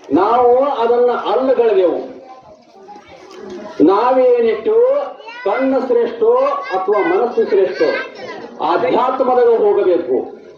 ನಾವು ಅದನ್ನ ಅಲ್ಲಗಳೆದೆವು ನಾವೇನಿಟ್ಟು ಕಣ್ಣು ಶ್ರೇಷ್ಠೋ ಅಥವಾ ಮನಸ್ಸು ಶ್ರೇಷ್ಠೋ ಆಧ್ಯಾತ್ಮದಾಗ ಹೋಗಬೇಕು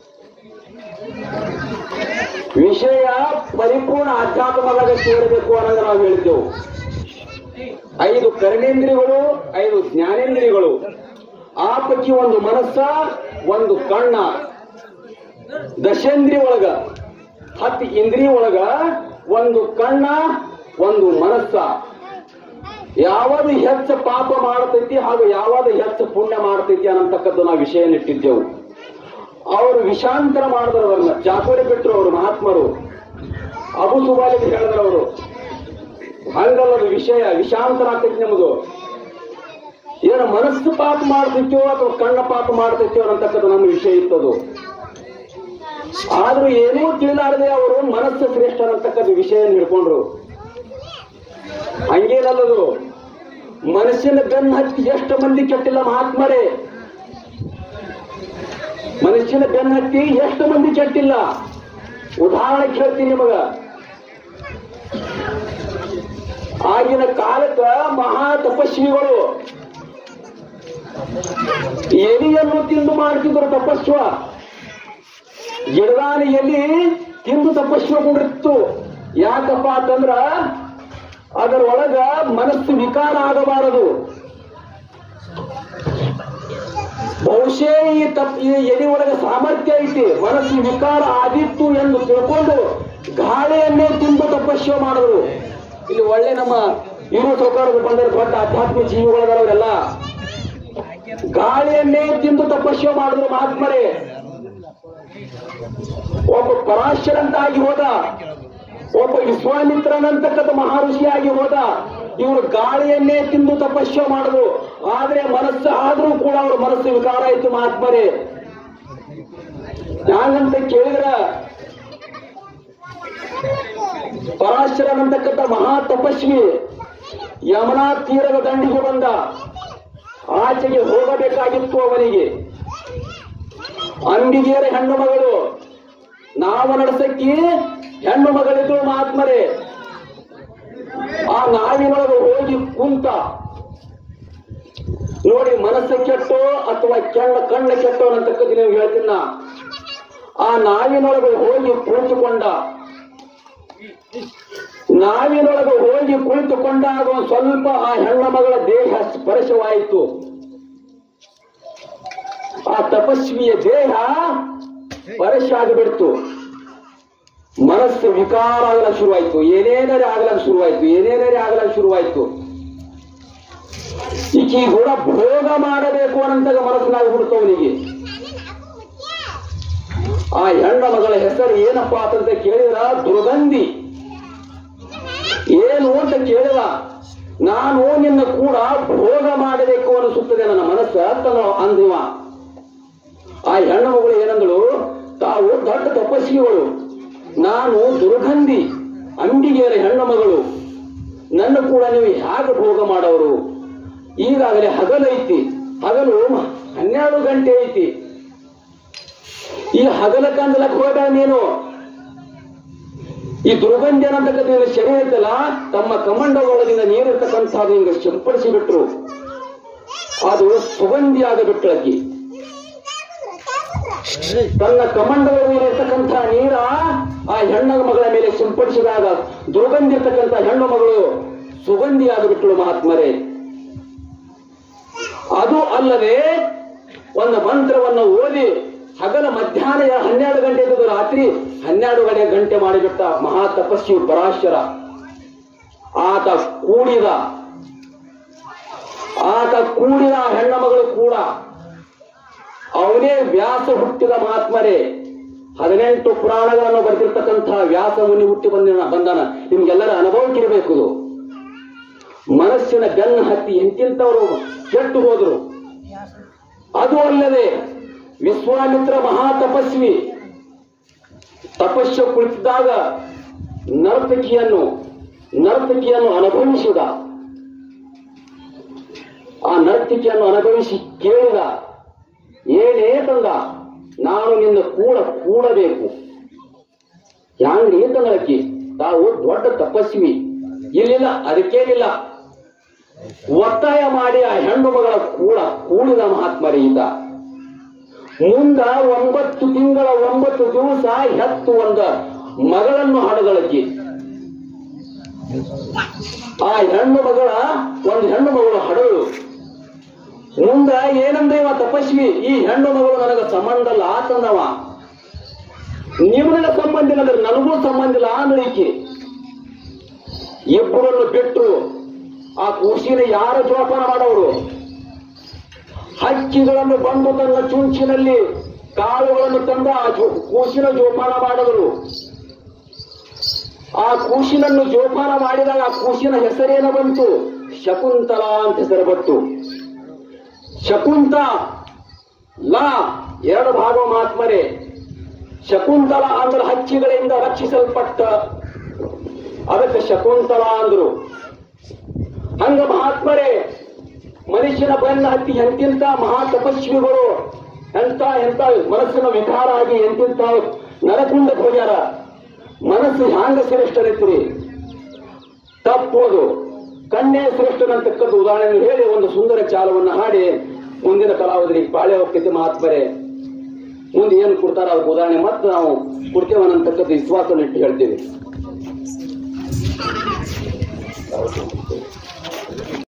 ವಿಷಯ ಪರಿಪೂರ್ಣ ಆಧ್ಯಾತ್ಮದಾಗ ಸೇರಬೇಕು ಅನ್ನೋದು ನಾವು ಹೇಳಿದ್ದೆವು ಐದು ಕರ್ಣೇಂದ್ರಿಯಗಳು ಐದು ಜ್ಞಾನೇಂದ್ರಿಯಗಳು ಆ ಪೈಕಿ ಒಂದು ಮನಸ್ಸ ಒಂದು ಕಣ್ಣ ದಶೇಂದ್ರಿಯ ಒಳಗ ಹತ್ತು ಇಂದ್ರಿಯ ಒಳಗ ಒಂದು ಕಣ್ಣ ಒಂದು ಮನಸ್ಸ ಯಾವುದು ಹೆಚ್ಚು ಪಾಪ ಮಾಡ್ತೈತಿ ಹಾಗೂ ಯಾವುದು ಹೆಚ್ಚು ಪುಣ್ಯ ಮಾಡ್ತೈತಿ ಅನ್ನತಕ್ಕದ್ದು ನಾವು ವಿಷಯ ಇಟ್ಟಿದ್ದೆವು ಅವರು ವಿಷಾಂತರ ಮಾಡಿದ್ರು ಅವ್ರನ್ನ ಚಾಕೋರಿ ಬಿಟ್ರು ಅವರು ಮಹಾತ್ಮರು ಅಬು ಸುಬಾಲಿಗೆ ಹೇಳಿದ್ರು ಅವರು ಹಂಗಲ್ಲದು ವಿಷಯ ವಿಷಾಂತರ ಆಗ್ತೈತಿ ನಮ್ಮದು ಏನು ಮನಸ್ಸು ಪಾಪ ಮಾಡ್ತಿತ್ತೋ ಅಥವಾ ಕಣ್ಣ ಪಾಪ ಮಾಡ್ತೈತೋ ಅನ್ನತಕ್ಕದ್ದು ನಮ್ಮ ವಿಷಯ ಇತ್ತದು ಆದ್ರೂ ಏನೂ ತಿಳಿಲಾರದೆ ಅವರು ಮನಸ್ಸು ಶ್ರೇಷ್ಠ ಅನ್ನತಕ್ಕದ್ದು ವಿಷಯ ಹಿಡ್ಕೊಂಡ್ರು ಹಂಗೇನಲ್ಲದು ಮನಸ್ಸಿನ ಬೆನ್ನು ಹತ್ತಿ ಎಷ್ಟು ಮಂದಿ ಕೆಟ್ಟಿಲ್ಲ ಮಹಾತ್ಮರೇ ಮನಸ್ಸಿನ ಬೆನ್ನು ಹತ್ತಿ ಎಷ್ಟು ಮಂದಿ ಕೆಟ್ಟಿಲ್ಲ ಉದಾಹರಣೆ ಹೇಳ್ತೀನಿ ನಿಮಗ ಆಗಿನ ಕಾಲಕ್ಕ ಮಹಾ ತಪಸ್ವಿಗಳು ಎಲಿಯನ್ನು ತಿಂದು ಮಾಡ್ತಿದ್ರು ತಪಸ್ವ ಗಿಡದಾನ ಎಲಿ ತಿಂದು ತಪಸ್ವ ಕುಂಡಿತ್ತು ಯಾಕಪ್ಪ ಅಂತಂದ್ರ ಅದರ ಒಳಗ ಮನಸ್ಸು ವಿಕಾರ ಆಗಬಾರದು ಬಹುಶಃ ಈ ತಪ್ ಈ ಎಲಿ ಒಳಗ ಸಾಮರ್ಥ್ಯ ಐತಿ ಮನಸ್ಸು ವಿಕಾರ ಆದಿತ್ತು ಎಂದು ತಿಳ್ಕೊಂಡು ಗಾಳಿಯನ್ನೇ ತಿಂದು ತಪಸ್ವ ಮಾಡಿದ್ರು ಇಲ್ಲಿ ಒಳ್ಳೆ ನಮ್ಮ ಇರು ಸೌಕರ್ಯ ಬಂದರೆ ದೊಡ್ಡ ಆಧ್ಯಾತ್ಮಿಕ ಜೀವಿಗಳವರೆಲ್ಲ ಗಾಳಿಯನ್ನೇ ತಿಂದು ತಪಸ್ವ ಮಾಡಿದ್ರು ಮಹಾತ್ಮರೇ ಒಬ್ಬ ಪರಾಶರಂತಾಗಿ ಹೋದ ಒಬ್ಬ ವಿಶ್ವಾಮಿತ್ರನಂತಕ್ಕಂಥ ಮಹರ್ಷಿಯಾಗಿ ಹೋದ ಇವರು ಗಾಳಿಯನ್ನೇ ತಿಂದು ತಪಸ್ವ ಮಾಡಿದ್ರು ಆದ್ರೆ ಮನಸ್ಸು ಆದ್ರೂ ಕೂಡ ಅವ್ರ ಮನಸ್ಸು ವಿಕಾರ ಆಯ್ತು ಮಹಾತ್ಮರೇ ನಾನಂತ ಕೇಳಿದ್ರ ಪರಾಶರನಂತಕ್ಕಂಥ ಮಹಾ ತಪಸ್ವಿ ಯಮುನಾ ತೀರದ ದಂಡಿಗೆ ಬಂದ ಆಚೆಗೆ ಹೋಗಬೇಕಾಗಿತ್ತು ಅವನಿಗೆ ಅಂಬಿಗೆಯರ ಹೆಣ್ಣು ಮಗಳು ನಾವು ನಡೆಸಕ್ಕಿ ಹೆಣ್ಣು ಮಗಳಿದ್ರು ಮಹಾತ್ಮರೇ ಆ ನಾವಿನೊಳಗೆ ಹೋಗಿ ಕುಂತ ನೋಡಿ ಮನಸ್ಸು ಕೆಟ್ಟೋ ಅಥವಾ ಕೆಣ್ಣ ಕಣ್ಣ ಕೆಟ್ಟೋ ಅಂತಕ್ಕದ್ದು ನೀವು ಹೇಳ್ತೀನ ಆ ನಾವಿನೊಳಗೆ ಹೋಗಿ ಕುಳಿತುಕೊಂಡ ನಾವಿನೊಳಗೆ ಹೋಗಿ ಕುಳಿತುಕೊಂಡಾಗ ಒಂದ್ ಸ್ವಲ್ಪ ಆ ಹೆಣ್ಣ ಮಗಳ ದೇಹ ಸ್ಪರ್ಶವಾಯಿತು ಆ ತಪಸ್ವಿಯ ದೇಹ ಸ್ಪರ್ಶ ಆಗಿಬಿಡ್ತು ಮನಸ್ಸು ವಿಕಾರ ಆಗಲ ಶುರುವಾಯ್ತು ಏನೇನರೇ ಆಗಲಕ್ಕೆ ಶುರುವಾಯ್ತು ಏನೇನರೇ ಆಗಲಕ್ಕೆ ಶುರುವಾಯ್ತು ಈಕಿ ಕೂಡ ಭೋಗ ಮಾಡಬೇಕು ಅನ್ನಂತಾಗ ಮನಸ್ಸಿನಾಗಿ ಬಿಡ್ತು ಅವನಿಗೆ ಆ ಹೆಣ್ಣ ಮಗಳ ಹೆಸರು ಏನಪ್ಪಾ ಅಂತ ಕೇಳಿದ್ರ ದುರ್ಗಂಧಿ ಏನು ಅಂತ ಕೇಳಿದ ನಾನು ನಿನ್ನ ಕೂಡ ಭೋಗ ಮಾಡಬೇಕು ಅನಿಸುತ್ತದೆ ನನ್ನ ಮನಸ್ಸು ಅಂತ ಅಂದಿವ ಆ ಹೆಣ್ಣು ಮಗಳು ಏನಂದಳು ತಾವು ದೊಡ್ಡ ತಪಸ್ವಿಗಳು ನಾನು ದುರ್ಗಂಧಿ ಅಂಬಿಗೆಯರ ಹೆಣ್ಣು ಮಗಳು ನನ್ನ ಕೂಡ ನೀವು ಹೇಗೆ ಭೋಗ ಮಾಡೋರು ಈಗಾಗಲೇ ಹಗಲೈತಿ ಹಗಲು ಹನ್ನೆರಡು ಗಂಟೆ ಐತಿ ಈ ಹಗಲ ಕಂದಲಕ್ಕೆ ಹೋದ ನೀನು ಈ ದುರ್ಗಂಧಿ ಅನ್ನತಕ್ಕಂಥ ನಿನ್ನ ಶರೀರ ಐತಲ್ಲ ತಮ್ಮ ಕಮಂಡಗಳೊಳಗಿಂದ ನೀರಿರ್ತಕ್ಕಂಥದ್ದು ಹಿಂಗೆ ಸಿಂಪಡಿಸಿ ಬಿಟ್ರು ಅದು ಸುಗಂಧಿ ಆಗಬಿಟ್ಳಕ್ಕಿ ತನ್ನ ಕಮಂಡಗಳ ಮೇಲೆ ಇರ್ತಕ್ಕಂಥ ನೀರ ಆ ಹೆಣ್ಣು ಮಗಳ ಮೇಲೆ ಸಿಂಪಡಿಸಿದಾಗ ದುರ್ಗಂಧಿ ಇರ್ತಕ್ಕಂಥ ಹೆಣ್ಣು ಮಗಳು ಸುಗಂಧಿ ಆಗಿಬಿಟ್ಳು ಮಹಾತ್ಮರೇ ಅದು ಅಲ್ಲದೆ ಒಂದು ಮಂತ್ರವನ್ನು ಓದಿ ಹಗಲ ಮಧ್ಯಾಹ್ನ ಹನ್ನೆರಡು ಗಂಟೆ ಇದ್ದದ್ದು ರಾತ್ರಿ ಹನ್ನೆರಡು ಗಂಟೆ ಗಂಟೆ ಮಾಡಿಬಿಟ್ಟ ಮಹಾ ತಪಸ್ವಿ ಪರಾಶರ ಆತ ಕೂಡಿದ ಆತ ಕೂಡಿದ ಆ ಹೆಣ್ಣ ಮಗಳು ಕೂಡ ಅವನೇ ವ್ಯಾಸ ಹುಟ್ಟಿದ ಮಹಾತ್ಮರೇ ಹದಿನೆಂಟು ಪುರಾಣಗಳನ್ನು ಬರೆದಿರ್ತಕ್ಕಂತಹ ವ್ಯಾಸ ಮುನಿ ಹುಟ್ಟಿ ಬಂದ ಬಂದನ ನಿಮ್ಗೆಲ್ಲರ ಅನುಭವಕ್ಕಿರಬೇಕು ಇದು ಮನಸ್ಸಿನ ಬೆನ್ನ ಹತ್ತಿ ಎಂತಿಂತವರು ಕೆಟ್ಟು ಹೋದರು ಅದು ಅಲ್ಲದೆ ವಿಶ್ವಾಮಿತ್ರ ಮಹಾ ತಪಸ್ವಿ ತಪಸ್ಸು ಕುಳಿತಿದ್ದಾಗ ನರ್ತಕಿಯನ್ನು ನರ್ತಕಿಯನ್ನು ಅನುಭವಿಸಿದ ಆ ನರ್ತಕಿಯನ್ನು ಅನುಭವಿಸಿ ಕೇಳಿದ ಏನೇ ತಂದ ನಾನು ನಿನ್ನ ಕೂಡ ಕೂಡಬೇಕು ಹ್ಯಾಂಗ್ರಿ ತಂದಳಕ್ಕಿ ತಾವು ದೊಡ್ಡ ತಪಸ್ವಿ ಇಲ್ಲಿಲ್ಲ ಅದಕ್ಕೇನಿಲ್ಲ ಒತ್ತಾಯ ಮಾಡಿ ಆ ಹೆಣ್ಣು ಮಗಳ ಕೂಡ ಕೂಡಿದ ಮಹಾತ್ಮರಿ ಇದ್ದ ಮುಂದ ಒಂಬತ್ತು ತಿಂಗಳ ಒಂಬತ್ತು ದಿವಸ ಹೆತ್ತು ಒಂದ ಮಗಳನ್ನು ಹಡದಳಕಿ ಆ ಹೆಣ್ಣು ಮಗಳ ಒಂದು ಹೆಣ್ಣು ಮಗಳು ಹಡಳು ಮುಂದ ಏನಂದ್ರೆ ಇವ ತಪಸ್ವಿ ಈ ಹೆಣ್ಣು ಮಗಳು ನನಗ ಸಂಬಂಧ ಇಲ್ಲ ಆತಂದವ ನಿಮಗ ಸಂಬಂಧ ಇಲ್ಲ ಅಂದ್ರೆ ನನಗೂ ಸಂಬಂಧ ಇಲ್ಲ ಅಂದ್ರೆ ಈಕೆ ಇಬ್ಬರನ್ನು ಬಿಟ್ಟು ಆ ಕೂಸಿನ ಯಾರ ಜೋಪಾನ ಮಾಡೋರು ಹಕ್ಕಿಗಳನ್ನು ಬಂದು ತನ್ನ ಚುಂಚಿನಲ್ಲಿ ಕಾಳುಗಳನ್ನು ತಂದ ಆ ಜೋ- ಕೂಸಿನ ಜೋಪಾನ ಮಾಡಿದರು ಆ ಕೂಸಿನನ್ನು ಜೋಪಾನ ಮಾಡಿದಾಗ ಆ ಕೂಸಿನ ಹೆಸರೇನು ಬಂತು ಶಕುಂತಲಾ ಅಂತ ಹೆಸರು ಬಂತು ಶಕುಂತ ಲಾ ಎರಡು ಭಾಗ ಮಾತ್ಮರೆ ಶಕುಂತಲ ಅಂದ್ರೆ ಹಕ್ಕಿಗಳಿಂದ ರಕ್ಷಿಸಲ್ಪಟ್ಟ ಅದಕ್ಕೆ ಶಕುಂತಲ ಅಂದ್ರು ಹಂಗ ಮಹಾತ್ಮರೇ ಮನುಷ್ಯನ ಬೆನ್ನ ಹತ್ತಿ ಎಂತಿಂತ ಮಹಾ ತಪಸ್ವಿಗಳು ಎಂತ ಎಂತ ಮನಸ್ಸಿನ ವಿಕಾರ ಆಗಿ ಎಂತಿಂತ ನರಕುಂಡ ಹೋಗ್ಯಾರ ಮನಸ್ಸು ಹ್ಯಾಂಗ ಶ್ರೇಷ್ಠರಿತ್ರಿ ತಪ್ಪೋದು ಕಣ್ಣೇ ಶ್ರೇಷ್ಠನಂತಕ್ಕದ್ದು ಉದಾಹರಣೆ ಹೇಳಿ ಒಂದು ಸುಂದರ ಚಾಲವನ್ನು ಹಾಡಿ ಮುಂದಿನ ಕಲಾವಿದರಿಗೆ ಬಾಳೆ ಹೋಗ್ತೈತಿ ಮಹಾತ್ಮರೇ ಮುಂದೆ ಏನು ಕೊಡ್ತಾರ ಅದಕ್ಕೆ ಉದಾಹರಣೆ ಮತ್ತೆ ನಾವು ಕೊಡ್ತೇವನ್ನತಕ್ಕದ್ದು ವಿಶ್ವಾಸ ಇಟ್ಟು ಹೇಳ್ತೀವಿ